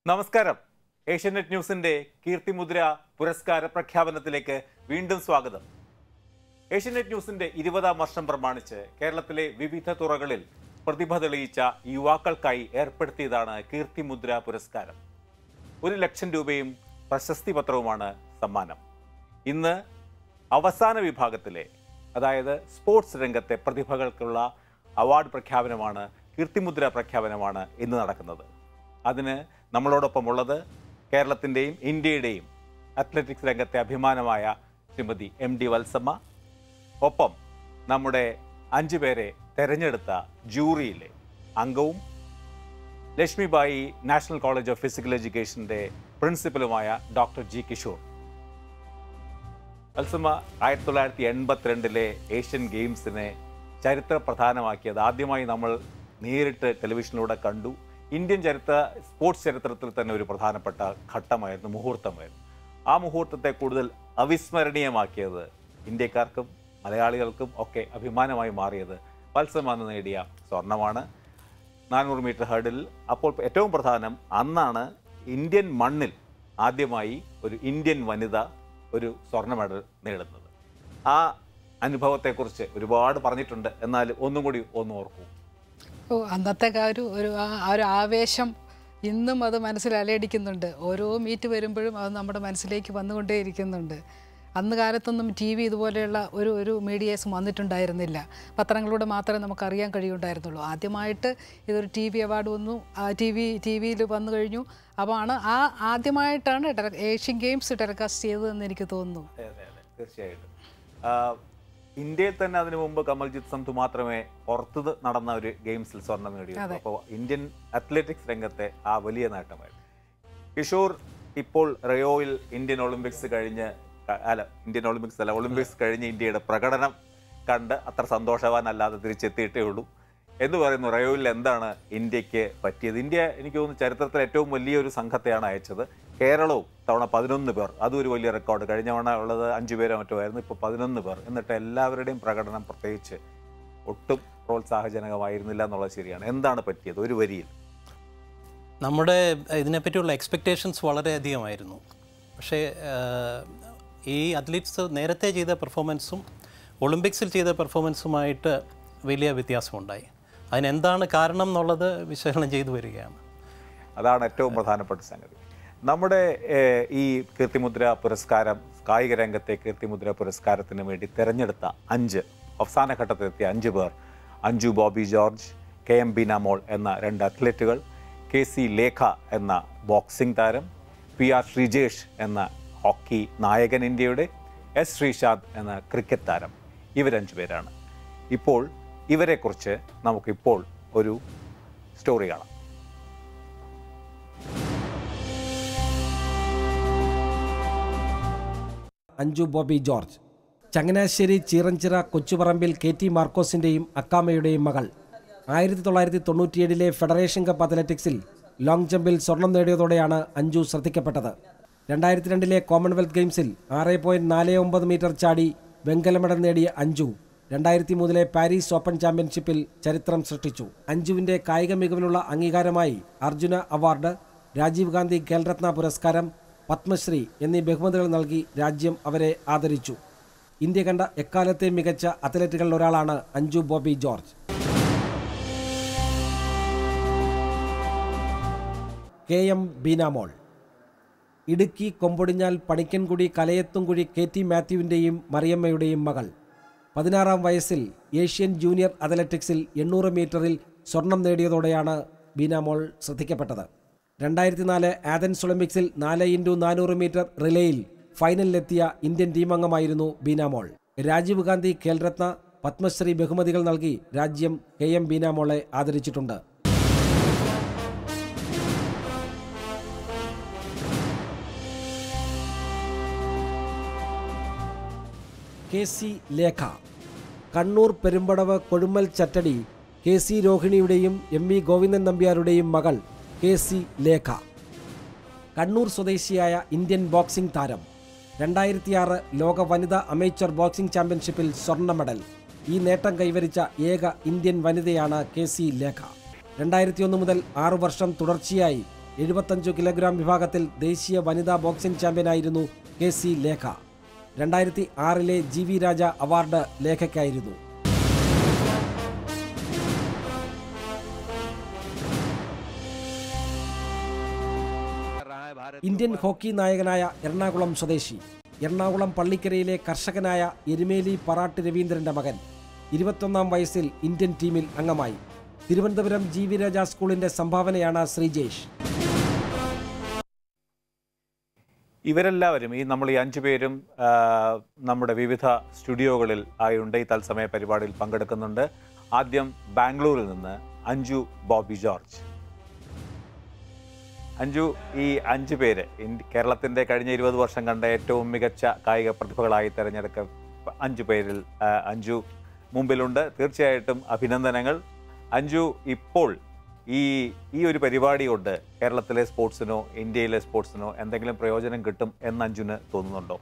നമസ്കാരം ഏഷ്യനെറ്റ് ന്യൂസിന്റെ കീർത്തിമുദ്ര പുരസ്കാര പ്രഖ്യാപനത്തിലേക്ക് വീണ്ടും സ്വാഗതം ഏഷ്യനെറ്റ് ന്യൂസിന്റെ ഇരുപതാം വർഷം പ്രമാണിച്ച് കേരളത്തിലെ വിവിധ തുറകളിൽ പ്രതിഭ തെളിയിച്ച യുവാക്കൾക്കായി ഏർപ്പെടുത്തിയതാണ് കീർത്തിമുദ്ര പുരസ്കാരം ഒരു ലക്ഷം രൂപയും പ്രശസ്തി പത്രവുമാണ് സമ്മാനം ഇന്ന് അവസാന വിഭാഗത്തിലെ അതായത് സ്പോർട്സ് രംഗത്തെ പ്രതിഭകൾക്കുള്ള അവാർഡ് പ്രഖ്യാപനമാണ് കീർത്തിമുദ്ര പ്രഖ്യാപനമാണ് ഇന്ന് നടക്കുന്നത് അതിന് നമ്മളോടൊപ്പം ഉള്ളത് കേരളത്തിൻ്റെയും ഇന്ത്യയുടെയും അത്ലറ്റിക്സ് രംഗത്തെ അഭിമാനമായ ശ്രീമതി എം ഡി വത്സമ്മ ഒപ്പം നമ്മുടെ അഞ്ചു പേരെ തെരഞ്ഞെടുത്ത ജൂറിയിലെ അംഗവും Lakshmibai national college of physical എഡ്യൂക്കേഷൻ്റെ പ്രിൻസിപ്പലുമായ ഡോക്ടർ ജി കിഷോർ വത്സമ്മ ആയിരത്തി തൊള്ളായിരത്തി എൺപത്തിരണ്ടിലെ ഏഷ്യൻ ഗെയിംസിനെ ചരിത്ര പ്രധാനമാക്കിയത് ആദ്യമായി നമ്മൾ നേരിട്ട് ടെലിവിഷനിലൂടെ കണ്ടു ഇന്ത്യൻ ചരിത്ര സ്പോർട്സ് ചരിത്രത്തിൽ തന്നെ ഒരു പ്രധാനപ്പെട്ട ഘട്ടമായിരുന്നു മുഹൂർത്തമായിരുന്നു ആ മുഹൂർത്തത്തെ കൂടുതൽ അവിസ്മരണീയമാക്കിയത് ഇന്ത്യക്കാർക്കും മലയാളികൾക്കും ഒക്കെ അഭിമാനമായി മാറിയത് വത്സമ്മ അന്ന് നേടിയ സ്വർണമാണ് നാനൂറ് മീറ്റർ ഹർഡിൽ അപ്പോൾ ഏറ്റവും പ്രധാനം അന്നാണ് ഇന്ത്യൻ മണ്ണിൽ ആദ്യമായി ഒരു ഇന്ത്യൻ വനിത ഒരു സ്വർണ്ണ മെഡൽ നേടുന്നത് ആ അനുഭവത്തെക്കുറിച്ച് ഒരുപാട് പറഞ്ഞിട്ടുണ്ട് എന്നാൽ ഒന്നും കൂടി ഒന്ന് ഓർക്കൂ ഓ അന്നത്തെ ആ ഒരു ഒരു ആ ആ ഒരു ആവേശം ഇന്നും അത് മനസ്സിൽ അലയടിക്കുന്നുണ്ട് ഓരോ മീറ്റ് വരുമ്പോഴും അത് നമ്മുടെ മനസ്സിലേക്ക് വന്നുകൊണ്ടേയിരിക്കുന്നുണ്ട് അന്ന് കാലത്തൊന്നും ടി വി ഇതുപോലെയുള്ള ഒരു ഒരു മീഡിയേസും വന്നിട്ടുണ്ടായിരുന്നില്ല പത്രങ്ങളിലൂടെ മാത്രമേ നമുക്ക് അറിയാൻ കഴിയുണ്ടായിരുന്നുള്ളൂ ആദ്യമായിട്ട് ഇതൊരു ടി വി അവാർഡ് വന്നു ടി വി ടി വിയിൽ വന്നു കഴിഞ്ഞു അപ്പോൾ ആണ് ആ ആദ്യമായിട്ടാണ് ടെല- ഏഷ്യൻ ഗെയിംസ് ടെലികാസ്റ്റ് ചെയ്തതെന്ന് എനിക്ക് തോന്നുന്നു അതെ അതെ അതെ തീർച്ചയായിട്ടും ആ, ഇന്ത്യയിൽ തന്നെ അതിനു മുമ്പ് കമൽജിത്ത് സന്ധു മാത്രമേ പുറത്ത് നടന്ന ഒരു ഗെയിംസിൽ സ്വർണം നേടിയുള്ളൂ അപ്പോൾ ഇന്ത്യൻ അത്ലറ്റിക്സ് രംഗത്തെ ആ വലിയ നേട്ടമായിരുന്നു കിഷോർ ഇപ്പോൾ റയോയിൽ ഇന്ത്യൻ ഒളിമ്പിക്സ് കഴിഞ്ഞ് ക- അല്ല ഇന്ത്യൻ ഒളിമ്പിക്സ് അല്ല ഒളിമ്പിക്സ് കഴിഞ്ഞ് ഇന്ത്യയുടെ പ്രകടനം കണ്ട് അത്ര സന്തോഷവാനല്ലാതെ തിരിച്ചെത്തിയിട്ടേ ഉള്ളൂ എന്ന് പറയുന്നു റയോയിൽ എന്താണ് ഇന്ത്യക്ക് പറ്റിയത് ഇന്ത്യ എനിക്ക് തോന്നുന്നു ചരിത്രത്തിൽ ഏറ്റവും വലിയൊരു സംഘത്തെയാണ് അയച്ചത് കേരളവും തവണ പതിനൊന്ന് പേർ അതും ഒരു വലിയ റെക്കോർഡ് കഴിഞ്ഞ തവണ ഉള്ളത് അഞ്ചു പേരോ മറ്റോ ആയിരുന്നു ഇപ്പോൾ പതിനൊന്ന് പേർ എന്നിട്ട് എല്ലാവരുടെയും പ്രകടനം പ്രത്യേകിച്ച് ഒട്ടും പ്രോത്സാഹജനകമായിരുന്നില്ല എന്നുള്ളത് ശരിയാണ് എന്താണ് പറ്റിയത് ഒരു വരിയിൽ നമ്മുടെ ഇതിനെപ്പറ്റിയുള്ള എക്സ്പെക്റ്റേഷൻസ് വളരെയധികമായിരുന്നു പക്ഷേ ആഹ്, ഈ അത്ലറ്റ്സ് നേരത്തെ ചെയ്ത പെർഫോമൻസും ഒളിമ്പിക്സിൽ ചെയ്ത പെർഫോമൻസുമായിട്ട് വലിയ വ്യത്യാസമുണ്ടായി അതിനെന്താണ് കാരണം എന്നുള്ളത് വിശകലനം ചെയ്തു വരികയാണ് അതാണ് ഏറ്റവും പ്രധാനപ്പെട്ട സംഗതി നമ്മുടെ ഏഹ്, ഈ കീർത്തിമുദ്ര പുരസ്കാരം കായിക രംഗത്തെ കീർത്തിമുദ്ര പുരസ്കാരത്തിന് വേണ്ടി തിരഞ്ഞെടുത്ത അഞ്ച് അവസാന ഘട്ടത്തിലെത്തിയ അഞ്ച് പേർ അഞ്ജു ബോബി ജോർജ് കെ എം ബിനാമോൾ എന്ന രണ്ട് അത്ലറ്റുകൾ കെ സി ലേഖ എന്ന ബോക്സിംഗ് താരം പി ആർ ശ്രീജേഷ് എന്ന ഹോക്കി നായകൻ ഇന്ത്യയുടെ എസ് ശ്രീശാന്ത് എന്ന ക്രിക്കറ്റ് താരം ഇവരഞ്ചു പേരാണ് ഇപ്പോൾ ഇവരെക്കുറിച്ച് നമുക്കിപ്പോൾ ഒരു സ്റ്റോറി കാണാം അഞ്ജു ബോബി ജോർജ് ചങ്ങനാശ്ശേരി ചീറഞ്ചിറ കൊച്ചുപറമ്പിൽ കെ ടി മാർക്കോസിൻ്റെയും അക്കാമയുടെയും മകൾ ആയിരത്തി തൊള്ളായിരത്തി തൊണ്ണൂറ്റിയേഴിലെ ഫെഡറേഷൻ കപ്പ് അത്ലറ്റിക്സിൽ ലോങ് ജമ്പിൽ സ്വർണം നേടിയതോടെയാണ് അഞ്ജു ശ്രദ്ധിക്കപ്പെട്ടത് രണ്ടായിരത്തി രണ്ടിലെ കോമൺവെൽത്ത് ഗെയിംസിൽ ആറ് പോയിന്റ് നാല് ഒമ്പത് മീറ്റർ ചാടി വെങ്കല മെഡൽ നേടിയ അഞ്ജു രണ്ടായിരത്തി മൂന്നിലെ പാരീസ് ഓപ്പൺ ചാമ്പ്യൻഷിപ്പിൽ ചരിത്രം സൃഷ്ടിച്ചു അഞ്ജുവിന്റെ കായിക മികവിനുള്ള അംഗീകാരമായി അർജുന അവാർഡ് രാജീവ് ഗാന്ധി ഖേൽരത്ന പുരസ്കാരം പത്മശ്രീ എന്നീ ബഹുമതികൾ നൽകി രാജ്യം അവരെ ആദരിച്ചു ഇന്ത്യ കണ്ട എക്കാലത്തെ മികച്ച അത്ലറ്റുകളിൽ ഒരാളാണ് Anju Bobby George K M Beenamol Idukki Kombodinjal Panikkankudy Kalayathumkuzhi K T മാത്യുവിൻ്റെയും മറിയമ്മയുടെയും മകൾ പതിനാറാം വയസ്സിൽ ഏഷ്യൻ ജൂനിയർ അത്ലറ്റിക്സിൽ എണ്ണൂറ് മീറ്ററിൽ സ്വർണം നേടിയതോടെയാണ് ബീനാമോൾ ശ്രദ്ധിക്കപ്പെട്ടത് രണ്ടായിരത്തി നാല് ആഥൻസ് ഒളിമ്പിക്സിൽ നാല് ഇൻറ്റു നാനൂറ് മീറ്റർ റിലേയിൽ ഫൈനലിലെത്തിയ ഇന്ത്യൻ ടീമംഗമായിരുന്നു ബീനാമോൾ രാജീവ് ഗാന്ധി ഖേൽരത്ന പത്മശ്രീ ബഹുമതികൾ നൽകി രാജ്യം കെ എം ബീനാമോളെ ആദരിച്ചിട്ടുണ്ട് K C Lekha Kannur Perumbadavu Kozhummal Chattadi K C രോഹിണിയുടെയും എം വി ഗോവിന്ദൻ നമ്പ്യാരുടെയും മകൾ കെ സി ലേഖ കണ്ണൂർ സ്വദേശിയായ ഇന്ത്യൻ ബോക്സിംഗ് താരം രണ്ടായിരത്തിയാറ് ലോക വനിതാ അമേച്ചർ ബോക്സിംഗ് ചാമ്പ്യൻഷിപ്പിൽ സ്വർണ്ണ മെഡൽ ഈ നേട്ടം കൈവരിച്ച ഏക ഇന്ത്യൻ വനിതയാണ് കെ സി ലേഖ രണ്ടായിരത്തി ഒന്ന് മുതൽ ആറു വർഷം തുടർച്ചയായി എഴുപത്തഞ്ചു കിലോഗ്രാം വിഭാഗത്തിൽ ദേശീയ വനിതാ ബോക്സിംഗ് ചാമ്പ്യനായിരുന്നു കെ സി ലേഖ രണ്ടായിരത്തി ആറിലെ ജി വി രാജ അവാർഡ് ലേഖയ്ക്കായിരുന്നു ഇന്ത്യൻ ഹോക്കി നായകനായ എറണാകുളം സ്വദേശി എറണാകുളം പള്ളിക്കരയിലെ കർഷകനായ എരുമേലി പറാട്ട് രവീന്ദ്രന്റെ മകൻ ഇരുപത്തൊന്നാം വയസ്സിൽ ഇന്ത്യൻ ടീമിൽ അംഗമായി തിരുവനന്തപുരം ജി വി രാജ സ്കൂളിന്റെ സംഭാവനയാണ് ശ്രീജേഷ് ഇവരെല്ലാവരും ഈ നമ്മൾ ഈ അഞ്ചു പേരും ആ, നമ്മുടെ വിവിധ സ്റ്റുഡിയോകളിൽ ആയുണ്ട് ഈ തത്സമയ പരിപാടിയിൽ പങ്കെടുക്കുന്നുണ്ട് ആദ്യം ബാംഗ്ലൂരിൽ നിന്ന് അഞ്ജു ബോബി ജോർജ് അഞ്ജു ഈ അഞ്ചു പേര് ഇന്ത്യ- കേരളത്തിന്റെ കഴിഞ്ഞ ഇരുപത് വർഷം കണ്ട ഏറ്റവും മികച്ച കായിക പ്രതിഭകളായി തിരഞ്ഞെടുക്ക അഞ്ചു പേരിൽ ആ, അഞ്ജു മുമ്പിലുണ്ട് തീർച്ചയായിട്ടും അഭിനന്ദനങ്ങൾ അഞ്ജു ഇപ്പോൾ ഈ ഈ ഒരു പരിപാടി കൊണ്ട് കേരളത്തിലെ സ്പോർട്സിനോ ഇന്ത്യയിലെ സ്പോർട്സിനോ എന്തെങ്കിലും പ്രയോജനം കിട്ടും എന്ന് അഞ്ജുന് തോന്നുന്നുണ്ടോ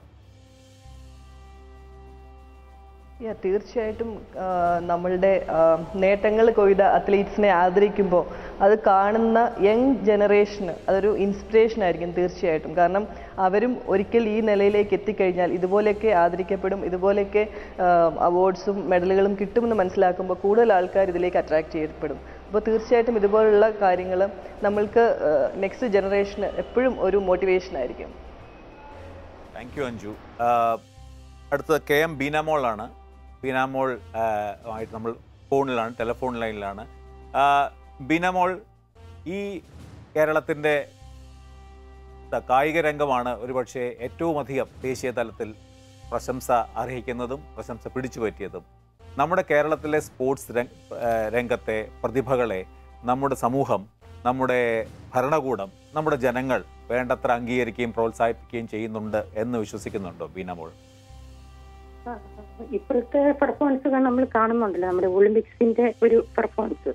Yeah, തീർച്ചയായിട്ടും ആ, നമ്മളുടെ നേട്ടങ്ങൾ കൊയ്ത അത്ലീറ്റ്സിനെ ആദരിക്കുമ്പോൾ അത് കാണുന്ന യങ് ജനറേഷന് അതൊരു ഇൻസ്പിറേഷൻ ആയിരിക്കും തീർച്ചയായിട്ടും കാരണം അവരും ഒരിക്കൽ ഈ നിലയിലേക്ക് എത്തിക്കഴിഞ്ഞാൽ ഇതുപോലെയൊക്കെ ആദരിക്കപ്പെടും ഇതുപോലെയൊക്കെ അവാർഡ്സും മെഡലുകളും കിട്ടുമെന്ന് മനസ്സിലാക്കുമ്പോൾ കൂടുതൽ ആൾക്കാർ ഇതിലേക്ക് അട്രാക്ട് ചെയ്യപ്പെടും അപ്പോൾ തീർച്ചയായിട്ടും ഇതുപോലുള്ള കാര്യങ്ങൾ നമ്മൾക്ക് നെക്സ്റ്റ് ജനറേഷന് എപ്പോഴും ഒരു മോട്ടിവേഷൻ ആയിരിക്കും താങ്ക് യു അഞ്ജു ആഹ് അടുത്തത് കെ എം ബീനാമോളാണ് ബീനാമോൾ ആഹ് ആയിട്ട് നമ്മൾ ഫോണിലാണ് ടെലിഫോൺ ലൈനിലാണ് ആഹ് ബീനാമോൾ ഈ കേരളത്തിൻ്റെ ത- കായിക രംഗമാണ് ഒരുപക്ഷെ ഏറ്റവും അധികം ദേശീയ തലത്തിൽ പ്രശംസ അർഹിക്കുന്നതും പ്രശംസ പിടിച്ചു പറ്റിയതും നമ്മുടെ കേരളത്തിലെ സ്പോർട്സ് രംഗ ആഹ് രംഗത്തെ പ്രതിഭകളെ നമ്മുടെ സമൂഹം നമ്മുടെ ഭരണകൂടം നമ്മുടെ ജനങ്ങൾ വേണ്ടത്ര അംഗീകരിക്കുകയും പ്രോത്സാഹിപ്പിക്കുകയും ചെയ്യുന്നുണ്ട് എന്ന് വിശ്വസിക്കുന്നുണ്ടോ ബീനമോൾ ആ, ഇപ്പോഴത്തെ പെർഫോമൻസുകൾ നമ്മൾ കാണുന്നുണ്ടല്ലോ നമ്മുടെ ഒളിമ്പിക്സിന്റെ ഒരു പെർഫോമൻസ്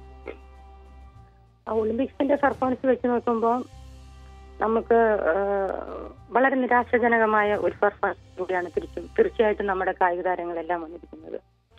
ആ ഒളിമ്പിക്സിന്റെ പെർഫോമൻസ് വെച്ച് നോക്കുമ്പോൾ നമുക്ക് ആ, വളരെ നിരാശാജനകമായ ഒരു പെർഫോമൻസ് കൂടിയാണ് തിരിച്ചും തീർച്ചയായിട്ടും നമ്മുടെ കായിക താരങ്ങളെല്ലാം വന്നിരിക്കുന്നത്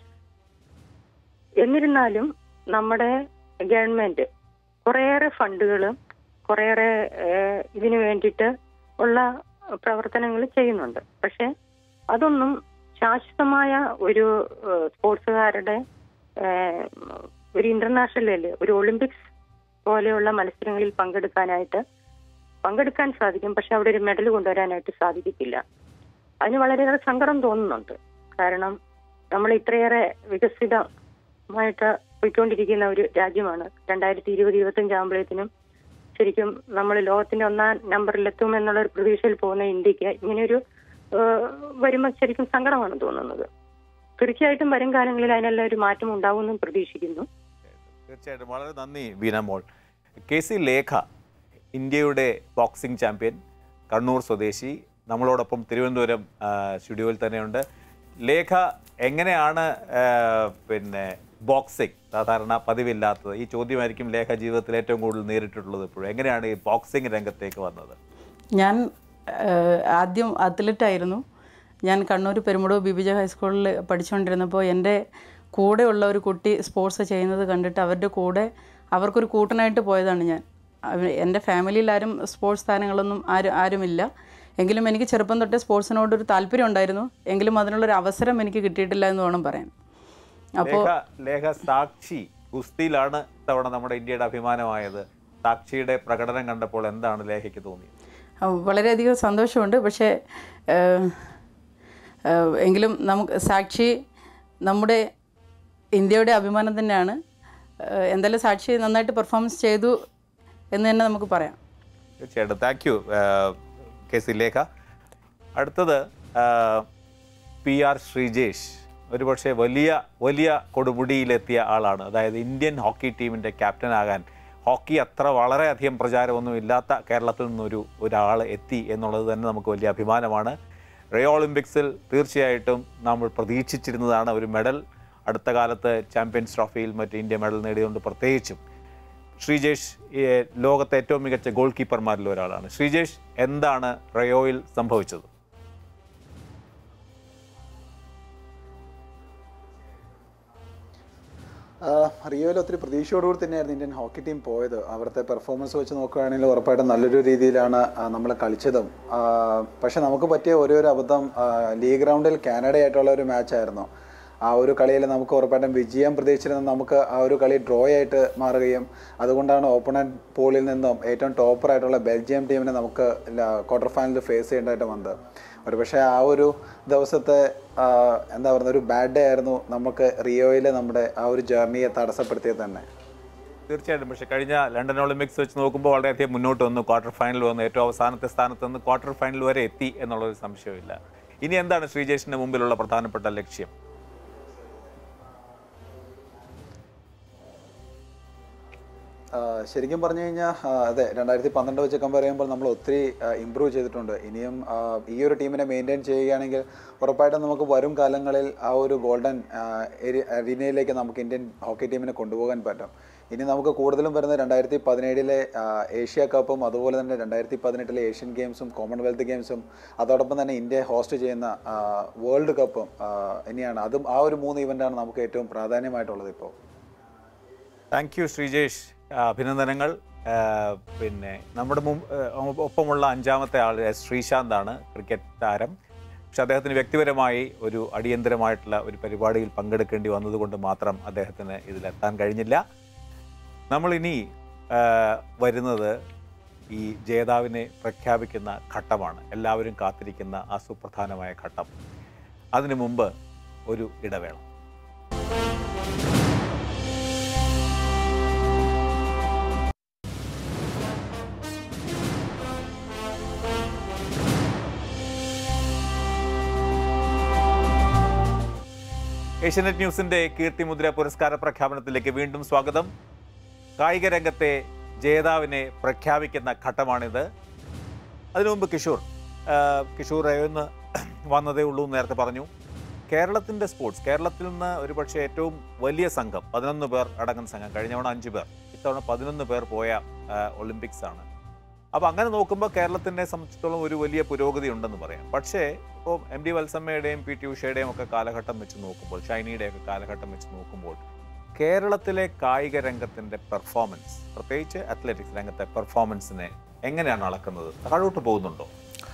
എന്നിരുന്നാലും നമ്മുടെ ഗവൺമെന്റ് കുറേയേറെ ഫണ്ടുകളും കുറേയേറെ ഏഹ്, ഇതിനു വേണ്ടിയിട്ട് ഉള്ള പ്രവർത്തനങ്ങൾ ചെയ്യുന്നുണ്ട് പക്ഷെ അതൊന്നും ശാശ്വതമായ ഒരു ഏഹ്, സ്പോർട്സുകാരുടെ ഏഹ്, ഒരു ഇന്റർനാഷണൽ ലെവലിൽ ഒരു ഒളിമ്പിക്സ് പോലെയുള്ള മത്സരങ്ങളിൽ പങ്കെടുക്കാനായിട്ട് പങ്കെടുക്കാൻ സാധിക്കും പക്ഷെ അവിടെ ഒരു മെഡൽ കൊണ്ടുവരാനായിട്ട് സാധിക്കത്തില്ല അതിന് വളരെയേറെ സങ്കടം തോന്നുന്നുണ്ട് കാരണം നമ്മൾ ഇത്രയേറെ വികസിതമായിട്ട് പോയിക്കൊണ്ടിരിക്കുന്ന ഒരു രാജ്യമാണ് രണ്ടായിരത്തി ഇരുപത് ഇരുപത്തഞ്ച് ആകുമ്പോഴത്തേനും ശരിക്കും നമ്മൾ ലോകത്തിന്റെ ഒന്നാം നമ്പറിലെത്തും എന്നുള്ള ഒരു പ്രതീക്ഷയിൽ പോകുന്ന ഇന്ത്യക്ക് ഇങ്ങനെയൊരു ഏഹ്, വരുമ്പോൾ ശരിക്കും സങ്കടമാണ് തോന്നുന്നത് തീർച്ചയായിട്ടും വരും കാലങ്ങളിൽ അതിനെല്ലാം ഒരു മാറ്റം ഉണ്ടാവുമെന്നും പ്രതീക്ഷിക്കുന്നു തീർച്ചയായിട്ടും വളരെ നന്ദി ബീനമോൾ കെ സി ലേഖ ഇന്ത്യയുടെ ബോക്സിംഗ് ചാമ്പ്യൻ കണ്ണൂർ സ്വദേശി നമ്മളോടൊപ്പം തിരുവനന്തപുരം ആ, സ്റ്റുഡിയോയിൽ തന്നെയുണ്ട് ലേഖ എങ്ങനെയാണ് ആ, പിന്നെ ബോക്സിംഗ് സാധാരണ പതിവില്ലാത്തത് ഈ ചോദ്യമായിരിക്കും ലേഖ ജീവിതത്തിൽ ഏറ്റവും കൂടുതൽ നേരിട്ടിട്ടുള്ളത് ഇപ്പോഴും എങ്ങനെയാണ് ഈ ബോക്സിംഗ് രംഗത്തേക്ക് വന്നത് ഞാൻ ഏഹ്, ആദ്യം അത്ലറ്റ് ആയിരുന്നു ഞാൻ കണ്ണൂർ പെരുമുട ബിബിജ ഹൈസ്കൂളിൽ പഠിച്ചുകൊണ്ടിരുന്നപ്പോൾ എൻ്റെ കൂടെയുള്ള ഒരു കുട്ടി സ്പോർട്സ് ചെയ്യുന്നത് കണ്ടിട്ട് അവരുടെ കൂടെ അവർക്കൊരു കൂട്ടനായിട്ട് പോയതാണ് ഞാൻ അവ- എൻ്റെ ഫാമിലിയിൽ ആരും സ്പോർട്സ് താരങ്ങളൊന്നും ആരും ആരുമില്ല എങ്കിലും എനിക്ക് ചെറുപ്പം തൊട്ടേ സ്പോർട്സിനോടൊരു താല്പര്യം ഉണ്ടായിരുന്നു എങ്കിലും അതിനുള്ളൊരു അവസരം എനിക്ക് കിട്ടിയിട്ടില്ല എന്ന് വേണം പറയാൻ അപ്പോൾ ലേഖ ലേഖ സാക്ഷി ഗുസ്തിയിലാണ് ഇത്തവണ നമ്മുടെ ഇന്ത്യയുടെ അഭിമാനമായത് സാക്ഷിയുടെ പ്രകടനം കണ്ടപ്പോൾ എന്താണ് ലേഖയ്ക്ക് തോന്നിയത് ആ, വളരെയധികം സന്തോഷമുണ്ട് പക്ഷേ ഏഹ്, ഏഹ്, എങ്കിലും നമുക്ക് സാക്ഷി നമ്മുടെ ഇന്ത്യയുടെ അഭിമാനം തന്നെയാണ് ഏഹ്, എന്തായാലും സാക്ഷി നന്നായിട്ട് പെർഫോമൻസ് ചെയ്തു എന്ന് തന്നെ നമുക്ക് പറയാം തീർച്ചയായിട്ടും thank you K C Lekha അടുത്തത് പി ആർ ശ്രീജേഷ് ഒരുപക്ഷെ വലിയ വലിയ കൊടുമുടിയിലെത്തിയ ആളാണ് അതായത് ഇന്ത്യൻ ഹോക്കി ടീമിൻ്റെ ക്യാപ്റ്റനാകാൻ ഹോക്കി അത്ര വളരെയധികം പ്രചാരമൊന്നും ഇല്ലാത്ത കേരളത്തിൽ നിന്നൊരു ഒരാൾ എത്തി എന്നുള്ളത് തന്നെ നമുക്ക് വലിയ അഭിമാനമാണ് റിയോ ഒളിമ്പിക്സിൽ തീർച്ചയായിട്ടും നമ്മൾ പ്രതീക്ഷിച്ചിരുന്നതാണ് ഒരു മെഡൽ അടുത്ത കാലത്ത് ചാമ്പ്യൻസ് ട്രോഫിയിൽ മറ്റ് ഇന്ത്യ മെഡൽ നേടിയതുകൊണ്ട് പ്രത്യേകിച്ചും ശ്രീജേഷ് ഈ ലോകത്തെ ഏറ്റവും മികച്ച ഗോൾ കീപ്പർമാരിൽ ഒരാളാണ് ശ്രീജേഷ് എന്താണ് റയോയിൽ സംഭവിച്ചത് റിയോയിൽ ഒത്തിരി പ്രതീക്ഷയോടുകൂടി തന്നെയായിരുന്നു ഇന്ത്യൻ ഹോക്കി ടീം പോയത് അവിടുത്തെ പെർഫോമൻസ് വെച്ച് നോക്കുകയാണെങ്കിൽ ഉറപ്പായിട്ടും നല്ലൊരു രീതിയിലാണ് നമ്മൾ കളിച്ചതും ആ, പക്ഷെ നമുക്ക് പറ്റിയ ഒരേ ഒരു അബദ്ധം ആ, ലീഗ് റൗണ്ടിൽ കാനഡയായിട്ടുള്ള ഒരു മാച്ചായിരുന്നു ആ ഒരു കളിയിൽ നമുക്ക് ഉറപ്പായിട്ടും വിജയം പ്രതീക്ഷിച്ചിരുന്ന നമുക്ക് ആ ഒരു കളി ഡ്രോ ആയിട്ട് മാറുകയും അതുകൊണ്ടാണ് ഓപ്പണന്റ് പോളിൽ നിന്നും ഏറ്റവും ടോപ്പറായിട്ടുള്ള ബെൽജിയം ടീമിനെ നമുക്ക് ക്വാർട്ടർ ഫൈനലിൽ ഫേസ് ചെയ്യേണ്ടതായിട്ട് വന്നത് ഒരു പക്ഷേ ആ ഒരു ദിവസത്തെ ആ, എന്താ പറയുക ഒരു ബാഡ് ഡേ ആയിരുന്നു നമുക്ക് റിയോയിൽ നമ്മുടെ ആ ഒരു ജേർണിയെ തടസ്സപ്പെടുത്തിയത് തന്നെ തീർച്ചയായിട്ടും പക്ഷേ കഴിഞ്ഞ ലണ്ടൻ ഒളിമ്പിക്സ് വെച്ച് നോക്കുമ്പോൾ വളരെയധികം മുന്നോട്ട് വന്നു ക്വാർട്ടർ ഫൈനൽ വന്നു ഏറ്റവും അവസാനത്തെ സ്ഥാനത്ത് നിന്ന് ക്വാർട്ടർ ഫൈനൽ വരെ എത്തി എന്നുള്ളൊരു സംശയമില്ല ഇനി എന്താണ് ശ്രീജേഷിന്റെ മുമ്പിലുള്ള പ്രധാനപ്പെട്ട ലക്ഷ്യം ആ, ശരിക്കും പറഞ്ഞു കഴിഞ്ഞാൽ അതെ രണ്ടായിരത്തി പന്ത്രണ്ട് വെച്ച് കമ്പയർ ചെയ്യുമ്പോൾ നമ്മൾ ഒത്തിരി ഇമ്പ്രൂവ് ചെയ്തിട്ടുണ്ട് ഇനിയും ആ, ഈ ഒരു ടീമിനെ മെയിൻറ്റെയിൻ ചെയ്യുകയാണെങ്കിൽ ഉറപ്പായിട്ടും നമുക്ക് വരും കാലങ്ങളിൽ ആ ഒരു ഗോൾഡൻ അരീനയിലേക്ക് നമുക്ക് ഇന്ത്യൻ ഹോക്കി ടീമിനെ കൊണ്ടുപോകാൻ പറ്റും ഇനി നമുക്ക് കൂടുതലും വരുന്നത് രണ്ടായിരത്തി പതിനേഴിലെ ഏഷ്യ കപ്പും അതുപോലെ തന്നെ രണ്ടായിരത്തി പതിനെട്ടിലെ ഏഷ്യൻ ഗെയിംസും കോമൺവെൽത്ത് ഗെയിംസും അതോടൊപ്പം തന്നെ ഇന്ത്യ ഹോസ്റ്റ് ചെയ്യുന്ന ആ, വേൾഡ് കപ്പും ആ, ഇനിയാണ് അതും ആ ഒരു മൂന്ന് ഇവൻ്റാണ് നമുക്ക് ഏറ്റവും പ്രാധാന്യമായിട്ടുള്ളത് ഇപ്പോൾ താങ്ക് യു ശ്രീജേഷ് ആ, അഭിനന്ദനങ്ങൾ ആ, പിന്നെ നമ്മുടെ മുമ്പ് ആ, ഒപ്പമുള്ള അഞ്ചാമത്തെ ആൾ എസ് ശ്രീശാന്താണ് ക്രിക്കറ്റ് താരം പക്ഷെ അദ്ദേഹത്തിന് വ്യക്തിപരമായി ഒരു അടിയന്തരമായിട്ടുള്ള ഒരു പരിപാടിയിൽ പങ്കെടുക്കേണ്ടി വന്നതുകൊണ്ട് മാത്രം അദ്ദേഹത്തിന് ഇതിലെത്താൻ കഴിഞ്ഞില്ല നമ്മളിനി ആ, വരുന്നത് ഈ ജേതാവിനെ പ്രഖ്യാപിക്കുന്ന ഘട്ടമാണ് എല്ലാവരും കാത്തിരിക്കുന്ന ആ സുപ്രധാനമായ ഘട്ടം അതിനു മുമ്പ് ഒരു ഇടവേള ഏഷ്യനെറ്റ് ന്യൂസിന്റെ കീർത്തിമുദ്ര പുരസ്കാര പ്രഖ്യാപനത്തിലേക്ക് വീണ്ടും സ്വാഗതം കായിക രംഗത്തെ ജേതാവിനെ പ്രഖ്യാപിക്കുന്ന ഘട്ടമാണിത് അതിനു മുമ്പ് കിഷോർ ആ, കിഷോർ എന്ന് വന്നതേ ഉള്ളൂ എന്ന് നേരത്തെ പറഞ്ഞു കേരളത്തിന്റെ സ്പോർട്സ് കേരളത്തിൽ നിന്ന് ഒരുപക്ഷെ ഏറ്റവും വലിയ സംഘം പതിനൊന്ന് പേർ അടങ്ങുന്ന സംഘം കഴിഞ്ഞ തവണ അഞ്ച് പേർ ഇത്തവണ പതിനൊന്ന് പേർ പോയ ആ, ഒളിമ്പിക്സ് ആണ് അപ്പോൾ അങ്ങനെ നോക്കുമ്പോൾ കേരളത്തിനെ സംബന്ധിച്ചിടത്തോളം ഒരു വലിയ പുരോഗതി ഉണ്ടെന്ന് പറയാം പക്ഷേ ഇപ്പോൾ എം ഡി വത്സമ്മയുടെയും പി ടി ഉഷയുടെയും ഒക്കെ കാലഘട്ടം വെച്ച് നോക്കുമ്പോൾ ഷൈനിയുടെയൊക്കെ കാലഘട്ടം വെച്ച് നോക്കുമ്പോൾ കേരളത്തിലെ കായിക രംഗത്തിന്റെ പെർഫോമൻസ് പ്രത്യേകിച്ച് അത്ലറ്റിക്സ് രംഗത്തെ പെർഫോമൻസിനെ എങ്ങനെയാണ് അളക്കുന്നത് താഴോട്ട് പോകുന്നുണ്ടോ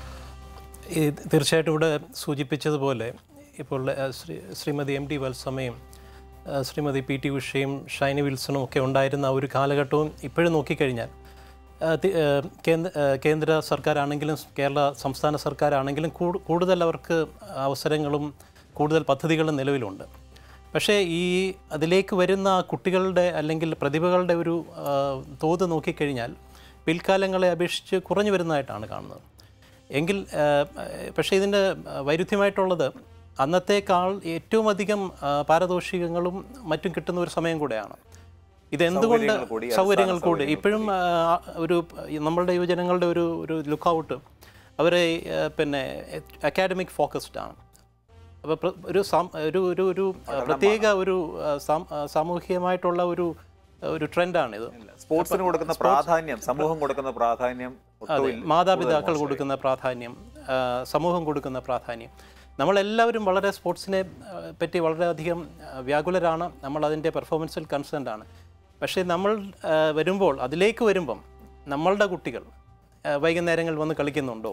ഈ തീർച്ചയായിട്ടും ഇവിടെ സൂചിപ്പിച്ചതുപോലെ ഇപ്പോൾ ആ, ശ്രീ ശ്രീമതി എം ഡി വത്സമയും ആ, ശ്രീമതി പി ടി ഉഷയും ഷൈനി വിൽസണും ഒക്കെ ഉണ്ടായിരുന്ന ആ ഒരു കാലഘട്ടവും ഇപ്പോഴും നോക്കിക്കഴിഞ്ഞാൽ ആ, തി- ആ, കേന്ദ്ര ആ, കേന്ദ്ര സർക്കാരാണെങ്കിലും കേരള സംസ്ഥാന സർക്കാരാണെങ്കിലും കൂടു- കൂടുതൽ അവർക്ക് അവസരങ്ങളും കൂടുതൽ പദ്ധതികളും നിലവിലുണ്ട് പക്ഷേ ഈ അതിലേക്ക് വരുന്ന കുട്ടികളുടെ അല്ലെങ്കിൽ പ്രതിഭകളുടെ ഒരു ആ, തോത് നോക്കിക്കഴിഞ്ഞാൽ പിൽക്കാലങ്ങളെ അപേക്ഷിച്ച് കുറഞ്ഞു വരുന്നതായിട്ടാണ് കാണുന്നത് എങ്കിൽ ആ, പക്ഷേ ഇതിൻ്റെ വൈരുദ്ധ്യമായിട്ടുള്ളത് അന്നത്തേക്കാൾ ഏറ്റവും അധികം ആ, പാരിതോഷികങ്ങളും മറ്റും കിട്ടുന്ന ഒരു സമയം കൂടെയാണ് ഇത് എന്തുകൊണ്ട് സൗകര്യങ്ങൾ കൂടി, സൗകര്യങ്ങൾ അടിസ്ഥാന കൂടി ഇപ്പോഴും ആ, ഒരു നമ്മളുടെ യുവജനങ്ങളുടെ ഒരു ഒരു ലുക്കൗട്ട് അവരെ ആ, പിന്നെ അക്കാഡമിക് ഫോക്കസ്ഡ് ആണ് അപ്പോൾ പ്ര- ഒരു സാം- ഒരു ഒരു ഒരു ആ, പ്രത്യേക ഒരു ആ, സാം- ആ, സാമൂഹികമായിട്ടുള്ള ഒരു ഒരു ട്രെൻഡാണിത് സ്പോർട്സിന് കൊടുക്കുന്ന പ്രാധാന്യം സമൂഹം കൊടുക്കുന്ന പ്രാധാന്യം അതെ ഒട്ടുമില്ല. മാതാപിതാക്കൾ കൊടുക്കുന്ന പ്രാധാന്യം ആ, സമൂഹം കൊടുക്കുന്ന പ്രാധാന്യം നമ്മളെല്ലാവരും വളരെ സ്പോർട്സിനെ ആ, പറ്റി വളരെയധികം ആ, വ്യാകുലരാണ് നമ്മൾ അതിൻ്റെ പെർഫോമൻസിൽ കൺസേൺഡ് ആണ് പക്ഷേ നമ്മൾ ആ, വരുമ്പോൾ അതിലേക്ക് വരുമ്പം നമ്മളുടെ കുട്ടികൾ ആ, വൈകുന്നേരങ്ങളിൽ വന്ന് കളിക്കുന്നുണ്ടോ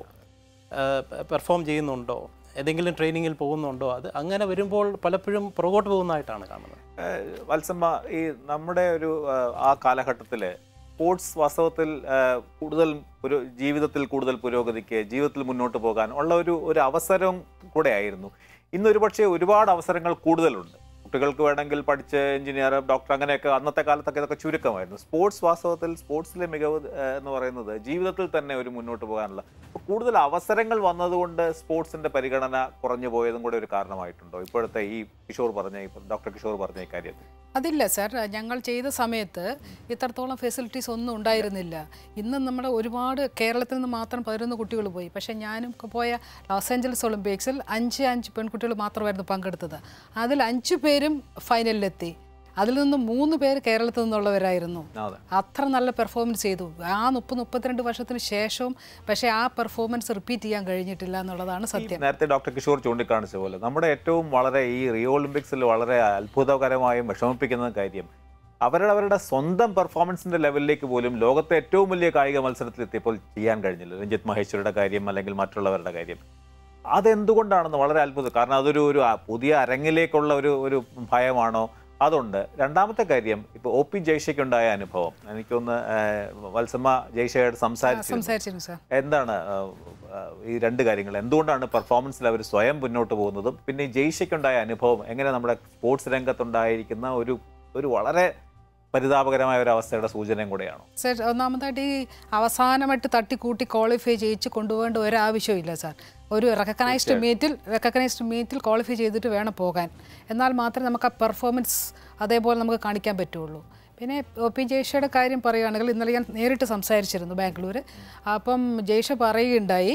പെർഫോം ചെയ്യുന്നുണ്ടോ ഏതെങ്കിലും ട്രെയിനിങ്ങിൽ പോകുന്നുണ്ടോ അത് അങ്ങനെ വരുമ്പോൾ പലപ്പോഴും പുറകോട്ട് പോകുന്നതായിട്ടാണ് കാണുന്നത് ഏഹ് വത്സമ്മ ഈ നമ്മുടെ ഒരു ഏഹ്, ആ കാലഘട്ടത്തിൽ സ്പോർട്സ് വാസ്തവത്തിൽ ഏഹ്, കൂടുതൽ ഒരു ജീവിതത്തിൽ കൂടുതൽ പുരോഗതിക്ക് ജീവിതത്തിൽ മുന്നോട്ട് പോകാൻ ഉള്ള ഒരു ഒരു അവസരം കൂടെ ആയിരുന്നു ഇന്ന് ഒരുപക്ഷെ ഒരുപാട് അവസരങ്ങൾ കൂടുതലുണ്ട് കുട്ടികൾക്ക് വേണമെങ്കിൽ പഠിച്ച് എഞ്ചിനീയർ ഡോക്ടർ അങ്ങനെയൊക്കെ അന്നത്തെ കാലത്തൊക്കെ ഇതൊക്കെ ചുരുക്കമായിരുന്നു സ്പോർട്സ് വാസ്തവത്തിൽ സ്പോർട്സിലെ മികവ് ഏഹ്, എന്ന് പറയുന്നത് ജീവിതത്തിൽ തന്നെ ഒരു മുന്നോട്ട് പോകാനുള്ള അപ്പോൾ കൂടുതൽ അവസരങ്ങൾ വന്നതുകൊണ്ട് സ്പോർട്സിന്റെ പരിഗണന കുറഞ്ഞു പോയതും കൂടെ ഒരു കാരണമായിട്ടുണ്ടോ ഇപ്പോഴത്തെ ഈ കിഷോർ പറഞ്ഞ ഈ ഡോക്ടർ കിഷോർ പറഞ്ഞ ഈ കാര്യത്തിൽ അതില്ല സാർ ഞങ്ങൾ ചെയ്ത സമയത്ത് ഇത്രത്തോളം ഫെസിലിറ്റീസ് ഒന്നും ഉണ്ടായിരുന്നില്ല ഇന്ന് നമ്മുടെ ഒരുപാട് കേരളത്തിൽ നിന്ന് മാത്രം പതിനൊന്ന് കുട്ടികൾ പോയി പക്ഷേ ഞാനും ഒക്കെ പോയ ലോസ് ഏഞ്ചൽസ് ഒളിമ്പിക്സിൽ അഞ്ച് അഞ്ച് പെൺകുട്ടികൾ മാത്രമായിരുന്നു പങ്കെടുത്തത് അതിൽ അഞ്ച് പേരും ഫൈനലിലെത്തി അതിൽ നിന്ന് മൂന്ന് പേര് കേരളത്തിൽ നിന്നുള്ളവരായിരുന്നു അതെ അത്ര നല്ല പെർഫോമൻസ് ചെയ്തു ആ മുപ്പത് മുപ്പത്തിരണ്ട് വർഷത്തിന് ശേഷവും പക്ഷേ ആ പെർഫോമൻസ് റിപ്പീറ്റ് ചെയ്യാൻ കഴിഞ്ഞിട്ടില്ല എന്നുള്ളതാണ് സത്യം നേരത്തെ ഡോക്ടർ കിഷോർ ചൂണ്ടിക്കാണിച്ച പോലെ നമ്മുടെ ഏറ്റവും വളരെ ഈ റിയോ ഒളിമ്പിക്സിൽ വളരെ അത്ഭുതകരമായും വിഷമിപ്പിക്കുന്ന കാര്യം അവരുടെ അവരുടെ സ്വന്തം പെർഫോമൻസിന്റെ ലെവലിലേക്ക് പോലും ലോകത്തെ ഏറ്റവും വലിയ കായിക മത്സരത്തിൽ എത്തിയപ്പോൾ ചെയ്യാൻ കഴിഞ്ഞില്ല രഞ്ജിത്ത് മഹേശ്വരിയുടെ കാര്യം അല്ലെങ്കിൽ മറ്റുള്ളവരുടെ കാര്യം അതെന്തുകൊണ്ടാണെന്ന് വളരെ അത്ഭുതം കാരണം അതൊരു ഒരു ആ പുതിയ അരങ്ങിലേക്കുള്ള ഒരു ഒരു ഭയമാണോ അതുണ്ട് രണ്ടാമത്തെ കാര്യം ഇപ്പോൾ ഒ പി ജയ്ഷയ്ക്കുണ്ടായ അനുഭവം എനിക്കൊന്ന് വത്സമ്മ ജയ്ഷയോട് സംസാരിച്ചു സംസാരിച്ചിരുന്നു സാർ എന്താണ് ആ, ആ, ഈ രണ്ട് കാര്യങ്ങൾ എന്തുകൊണ്ടാണ് പെർഫോമൻസിൽ അവർ സ്വയം മുന്നോട്ട് പോകുന്നതും പിന്നെ ഈ ജയ്ഷയ്ക്കുണ്ടായ അനുഭവം എങ്ങനെ നമ്മുടെ സ്പോർട്സ് രംഗത്തുണ്ടായിരിക്കുന്ന ഒരു ഒരു വളരെ പരിതാപകരമായ ഒരു അവസ്ഥയുടെ സൂചനയും കൂടെയാണോ സാർ ഒന്നാമതായിട്ട് ഈ അവസാനമായിട്ട് തട്ടിക്കൂട്ടി ക്വാളിഫൈ ചെയ്യിച്ച് കൊണ്ടുപോകേണ്ട ഒരാവശ്യമില്ല സാർ ഒരു റെക്കഗ്നൈസ്ഡ് മീറ്റിൽ റെക്കഗ്നൈസ്ഡ് മീറ്റിൽ ക്വാളിഫൈ ചെയ്തിട്ട് വേണം പോകാൻ എന്നാൽ മാത്രമേ നമുക്ക് ആ പെർഫോമൻസ് അതേപോലെ നമുക്ക് കാണിക്കാൻ പറ്റുള്ളൂ പിന്നെ ഒ പി ജയ്ഷയുടെ കാര്യം പറയുകയാണെങ്കിൽ ഇന്നലെ ഞാൻ നേരിട്ട് സംസാരിച്ചിരുന്നു ബാംഗ്ലൂർ അപ്പം ജയ്ഷ പറയുകയുണ്ടായി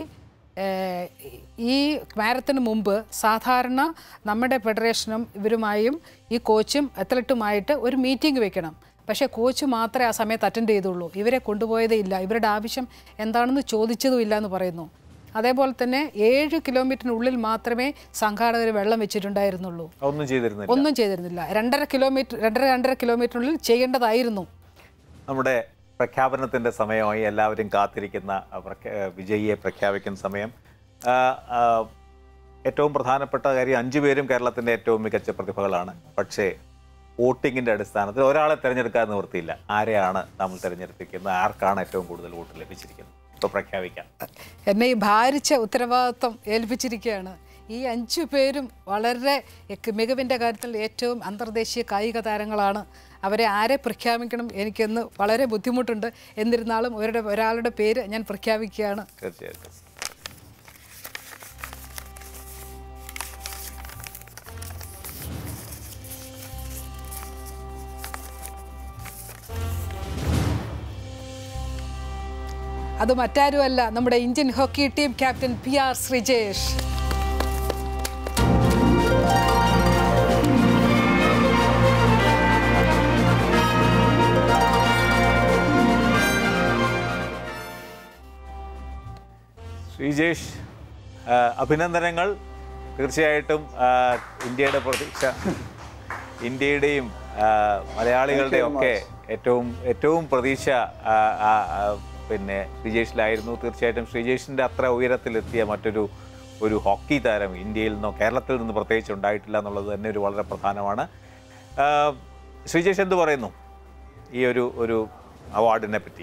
ഏഹ് ഈ മാരത്തിന് മുമ്പ് സാധാരണ നമ്മുടെ ഫെഡറേഷനും ഇവരുമായും ഈ കോച്ചും അത്ലറ്റുമായിട്ട് ഒരു മീറ്റിംഗ് വെക്കണം പക്ഷേ കോച്ച് മാത്രമേ ആ സമയത്ത് അറ്റൻഡ് ചെയ്തുള്ളൂ ഇവരെ കൊണ്ടുപോയതേ ഇല്ല ഇവരുടെ ആവശ്യം എന്താണെന്ന് ചോദിച്ചതും ഇല്ല എന്ന് പറയുന്നു അതേപോലെ തന്നെ ഏഴ് കിലോമീറ്ററിനുള്ളിൽ മാത്രമേ സംഘാടകർ വെള്ളം വെച്ചിട്ടുണ്ടായിരുന്നുള്ളൂ ഒന്നും ചെയ്തിരുന്നില്ല ഒന്നും ചെയ്തിരുന്നില്ല രണ്ടര കിലോമീറ്റർ രണ്ടര രണ്ടര കിലോമീറ്ററിനുള്ളിൽ ചെയ്യേണ്ടതായിരുന്നു നമ്മുടെ പ്രഖ്യാപനത്തിന്റെ സമയമായി എല്ലാവരും കാത്തിരിക്കുന്ന ആ, പ്രഖ്യാ- വിജയിയെ പ്രഖ്യാപിക്കുന്ന സമയം ആ, ആ, ഏറ്റവും പ്രധാനപ്പെട്ട കാര്യം അഞ്ചു പേരും കേരളത്തിന്റെ ഏറ്റവും മികച്ച പ്രതിഭകളാണ് പക്ഷേ വോട്ടിങ്ങിന്റെ അടിസ്ഥാനത്തിൽ ഒരാളെ തിരഞ്ഞെടുക്കാൻ നിവൃത്തിയില്ല ആരെയാണ് നമ്മൾ തിരഞ്ഞെടുപ്പിക്കുന്നത് ആർക്കാണ് ഏറ്റവും കൂടുതൽ വോട്ട് ലഭിച്ചിരിക്കുന്നത് ഇപ്പൊ പ്രഖ്യാപിക്കാം എന്നെ ഈ ഭാരിച്ച ഉത്തരവാദിത്വം ഏൽപ്പിച്ചിരിക്കുകയാണ് ഈ അഞ്ചു പേരും വളരെ എക്ക് മികവിൻ്റെ കാര്യത്തിൽ ഏറ്റവും അന്തർദേശീയ കായിക താരങ്ങളാണ് അവരെ ആരെ പ്രഖ്യാപിക്കണം എനിക്കെന്ന് വളരെ ബുദ്ധിമുട്ടുണ്ട് എന്നിരുന്നാലും അവരുടെ ഒരാളുടെ പേര് ഞാൻ പ്രഖ്യാപിക്കുകയാണ് തീർച്ചയായിട്ടും അത് മറ്റാരുമല്ല നമ്മുടെ Indian hockey team captain P R Sreejesh Sreejesh ആ, അഭിനന്ദനങ്ങൾ തീർച്ചയായിട്ടും ആ, ഇന്ത്യയുടെ പ്രതീക്ഷ ഇന്ത്യയുടെയും ആ, മലയാളികളുടെയും ഒക്കെ ഏറ്റവും ഏറ്റവും പ്രതീക്ഷ ആ, ആ, ആ, പിന്നെ ശ്രീജേഷിലായിരുന്നു തീർച്ചയായിട്ടും ശ്രീജേഷിൻ്റെ അത്ര ഉയരത്തിലെത്തിയ മറ്റൊരു ഒരു ഹോക്കി താരം ഇന്ത്യയിൽ നിന്നോ കേരളത്തിൽ നിന്ന് പ്രത്യേകിച്ച് ഉണ്ടായിട്ടില്ല എന്നുള്ളത് തന്നെ ഒരു വളരെ പ്രധാനമാണ് ആ, ശ്രീജേഷ് എന്ത് പറയുന്നു ഈ ഒരു ഒരു അവാർഡിനെ പറ്റി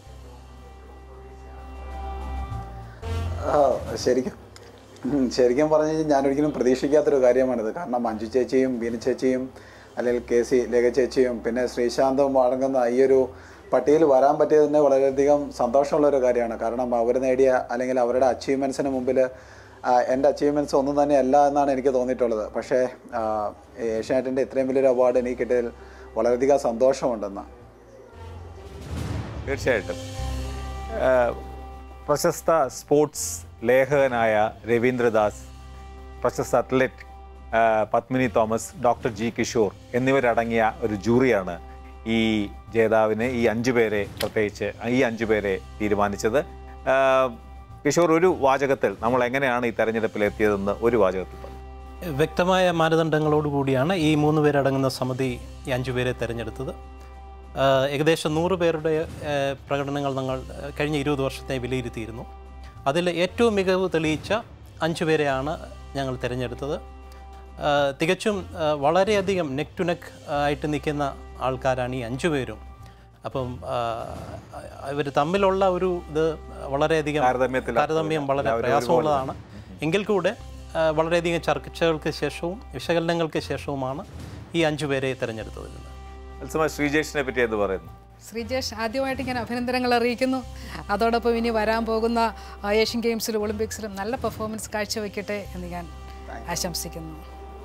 ആ, ശരിക്കും ഉം, ശരിക്കും പറഞ്ഞു കഴിഞ്ഞാൽ ഞാനൊരിക്കലും പ്രതീക്ഷിക്കാത്തൊരു കാര്യമാണിത് കാരണം മഞ്ജു ചേച്ചിയും ബീന ചേച്ചിയും അല്ലെങ്കിൽ കെ സി ലേഖ ചേച്ചിയും പിന്നെ ശ്രീശാന്തും അടങ്ങുന്ന ഈ ഒരു പട്ടികയിൽ വരാൻ പറ്റിയത് തന്നെ വളരെയധികം സന്തോഷമുള്ള ഒരു കാര്യമാണ് കാരണം അവർ നേടിയ അല്ലെങ്കിൽ അവരുടെ അച്ചീവ്മെൻറ്റ്സിന് മുമ്പിൽ എൻ്റെ അച്ചീവ്മെൻറ്റ്സ് ഒന്നും തന്നെ അല്ല എന്നാണ് എനിക്ക് തോന്നിയിട്ടുള്ളത് പക്ഷേ ആ, ഏഷ്യാനെറ്റിൻ്റെ ഇത്രയും വലിയൊരു അവാർഡ് എനിക്ക് കിട്ടിയതിൽ വളരെയധികം സന്തോഷമുണ്ടെന്ന് തീർച്ചയായിട്ടും ആ, പ്രശസ്ത സ്പോർട്സ് ലേഖകനായ രവീന്ദ്രദാസ് പ്രശസ്ത അത്ലറ്റ് ആ, പത്മിനി തോമസ് ഡോക്ടർ ജി കിഷോർ എന്നിവരടങ്ങിയ ഒരു ജൂറിയാണ് ഈ ജേതാവിനെ ഈ അഞ്ചു പേരെ പ്രത്യേകിച്ച് ഈ അഞ്ചു പേരെ തീരുമാനിച്ചത് ആ, കിഷോർ ഒരു വാചകത്തിൽ നമ്മൾ എങ്ങനെയാണ് ഈ തെരഞ്ഞെടുപ്പിൽ എത്തിയതെന്ന് ഒരു വാചകത്തിൽ പറഞ്ഞു വ്യക്തമായ മാനദണ്ഡങ്ങളോടുകൂടിയാണ് ഈ മൂന്ന് പേരടങ്ങുന്ന സമിതി ഈ അഞ്ചു പേരെ തിരഞ്ഞെടുത്തത് ആഹ് ഏകദേശം നൂറ് പേരുടെ ആഹ് പ്രകടനങ്ങൾ ഞങ്ങൾ ആഹ് കഴിഞ്ഞ ഇരുപത് വർഷത്തെ വിലയിരുത്തിയിരുന്നു അതിൽ ഏറ്റവും മികവ് തെളിയിച്ച അഞ്ചു പേരെയാണ് ഞങ്ങൾ തിരഞ്ഞെടുത്തത് ആഹ് തികച്ചും ആഹ് വളരെയധികം നെക്ക് ടു നെക്ക് ആയിട്ട് നിൽക്കുന്ന ആൾക്കാരാണ് ഈ അഞ്ചു പേരും അപ്പം ഇവർ തമ്മിലുള്ള ഒരു ഇത് വളരെയധികം താരതമ്യത്തിലാ- താരതമ്യം വളരെ പ്രയാസമുള്ളതാണ് എങ്കിൽ കൂടെ ആ, വളരെയധികം ചർച്ചകൾക്ക് ശേഷവും വിശകലനങ്ങൾക്ക് ശേഷവുമാണ് ഈ അഞ്ചു പേരെ തിരഞ്ഞെടുത്തത് തത്സമയം ശ്രീജേഷിനെ പറ്റി എന്ത് പറയുന്നു ശ്രീജേഷ് ആദ്യമായിട്ട് ഞാൻ അഭിനന്ദനങ്ങൾ അറിയിക്കുന്നു അതോടൊപ്പം ഇനി വരാൻ പോകുന്ന ആ, ഏഷ്യൻ ഗെയിംസിലും ഒളിമ്പിക്സിലും നല്ല പെർഫോമൻസ് കാഴ്ചവെക്കട്ടെ എന്ന് ഞാൻ ആശംസിക്കുന്നു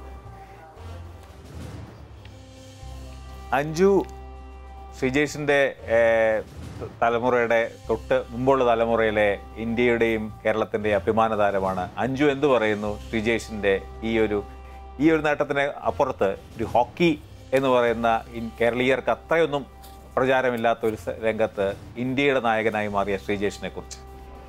അഞ്ജു ശ്രീജേഷിൻ്റെ ഏഹ്, തലമുറയുടെ തൊട്ട് മുമ്പുള്ള തലമുറയിലെ ഇന്ത്യയുടെയും കേരളത്തിൻ്റെയും അഭിമാന താരമാണ് അഞ്ജു എന്ത് പറയുന്നു ശ്രീജേഷിൻ്റെ ഈ ഒരു ഈ ഒരു നേട്ടത്തിന് അപ്പുറത്ത് ഒരു ഹോക്കി എന്ന് പറയുന്ന ഇൻ- കേരളീയർക്ക് അത്രയൊന്നും പ്രചാരമില്ലാത്ത ഒരു സ- രംഗത്ത് ഇന്ത്യയുടെ നായകനായി മാറിയ ശ്രീജേഷിനെ കുറിച്ച്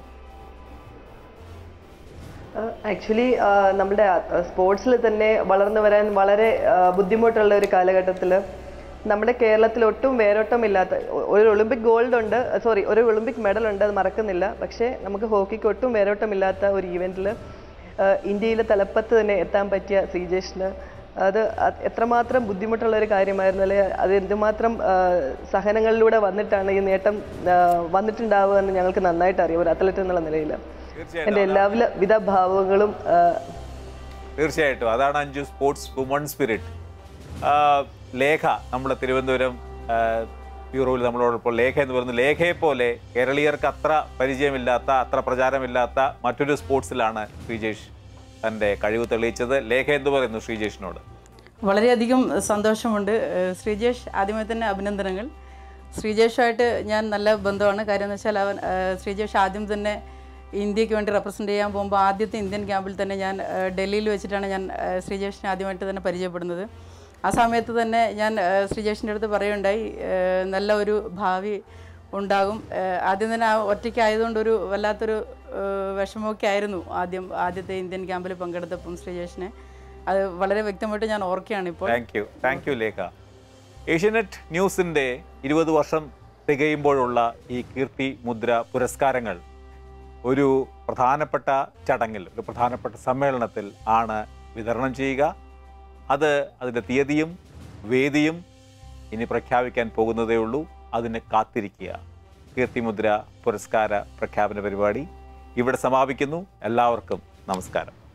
ആക്ച്വലി നമ്മുടെ സ്പോർട്സിൽ തന്നെ വളർന്നു വരാൻ വളരെ ആ, ബുദ്ധിമുട്ടുള്ള ഒരു കാലഘട്ടത്തിൽ നമ്മുടെ കേരളത്തിൽ ഒട്ടും വേരോട്ടമില്ലാത്ത ഒ- ഒരു ഒളിമ്പിക് ഗോൾഡ് ഉണ്ട് സോറി ഒരു ഒളിമ്പിക് മെഡൽ ഉണ്ട് അത് മറക്കുന്നില്ല പക്ഷേ നമുക്ക് ഹോക്കിക്ക് ഒട്ടും വേരോട്ടമില്ലാത്ത ഒരു ഈവെൻറ്റിൽ ഇന്ത്യയിലെ തലപ്പത്ത് തന്നെ എത്താൻ പറ്റിയ ശ്രീജേഷിന് അത് അത് എത്രമാത്രം ബുദ്ധിമുട്ടുള്ള ഒരു കാര്യമായിരുന്നു അല്ലെ അത് എന്തുമാത്രം ആ, സഹനങ്ങളിലൂടെ വന്നിട്ടാണ് ഈ നേട്ടം ആ, വന്നിട്ടുണ്ടാവുക എന്ന് ഞങ്ങൾക്ക് നന്നായിട്ട് അറിയാം ഒരു അത്ലറ്റ് എന്നുള്ള നിലയിൽ എൻ്റെ എല്ലാവിധ ഭാവങ്ങളും ആ, തീർച്ചയായിട്ടും അതാണ് Anju sports woman spirit Lekha നമ്മുടെ തിരുവനന്തപുരം ആ, ബ്യൂറോയിൽ നമ്മളോടൊപ്പം ലേഖ എന്ന് പറയുന്ന ലേഖയെ പോലെ കേരളീയർക്ക് അത്ര പരിചയമില്ലാത്ത അത്ര പ്രചാരമില്ലാത്ത മറ്റൊരു സ്പോർട്സിലാണ് ശ്രീജേഷ് തൻ്റെ കഴിവ് തെളിയിച്ചത് ലേഖ എന്ത് പറയുന്നു ശ്രീജേഷിനോട് വളരെയധികം സന്തോഷമുണ്ട് ഏഹ് ശ്രീജേഷ് ആദ്യമേ തന്നെ അഭിനന്ദനങ്ങൾ ശ്രീജേഷുമായിട്ട് ഞാൻ നല്ല ബന്ധമാണ് കാര്യം എന്ന് വെച്ചാൽ അവൻ ഏഹ് ശ്രീജേഷ് ആദ്യം തന്നെ ഇന്ത്യക്ക് വേണ്ടി റെപ്രസെൻ്റ് ചെയ്യാൻ പോകുമ്പോൾ ആദ്യത്തെ ഇന്ത്യൻ ക്യാമ്പിൽ തന്നെ ഞാൻ ഏഹ് ഡൽഹിയിൽ വെച്ചിട്ടാണ് ഞാൻ ഏഹ് ശ്രീജേഷിനെ ആദ്യമായിട്ട് തന്നെ പരിചയപ്പെടുന്നത് ആ സമയത്ത് തന്നെ ഞാൻ ഏഹ് ശ്രീജേഷിൻ്റെ അടുത്ത് പറയുണ്ടായി ഏഹ് നല്ല ഒരു ഭാവി ഉണ്ടാകും ഏഹ് ആദ്യം തന്നെ ആ ഒറ്റയ്ക്കായതുകൊണ്ട് ഒരു വല്ലാത്തൊരു ഏഹ് വിഷമമൊക്കെ ആയിരുന്നു ആദ്യം ആദ്യത്തെ ഇന്ത്യൻ ക്യാമ്പിൽ പങ്കെടുത്തപ്പം ശ്രീജേഷിനെ അത് വളരെ വ്യക്തമായിട്ട് ഞാൻ ഓർക്കുകയാണ് ഇപ്പോൾ thank you thank you Lekha Asianet ന്യൂസിൻ്റെ ഇരുപത് വർഷം തികയുമ്പോഴുള്ള ഈ കീർത്തി മുദ്ര പുരസ്കാരങ്ങൾ ഒരു പ്രധാനപ്പെട്ട ചടങ്ങിൽ ഒരു പ്രധാനപ്പെട്ട സമ്മേളനത്തിൽ ആണ് വിതരണം ചെയ്യുക അത് അതിൻ്റെ തീയതിയും വേദിയും ഇനി പ്രഖ്യാപിക്കാൻ പോകുന്നതേ ഉള്ളൂ അതിന് കാത്തിരിക്കുക കീർത്തിമുദ്ര പുരസ്കാര പ്രഖ്യാപന പരിപാടി ഇവിടെ സമാപിക്കുന്നു എല്ലാവർക്കും നമസ്കാരം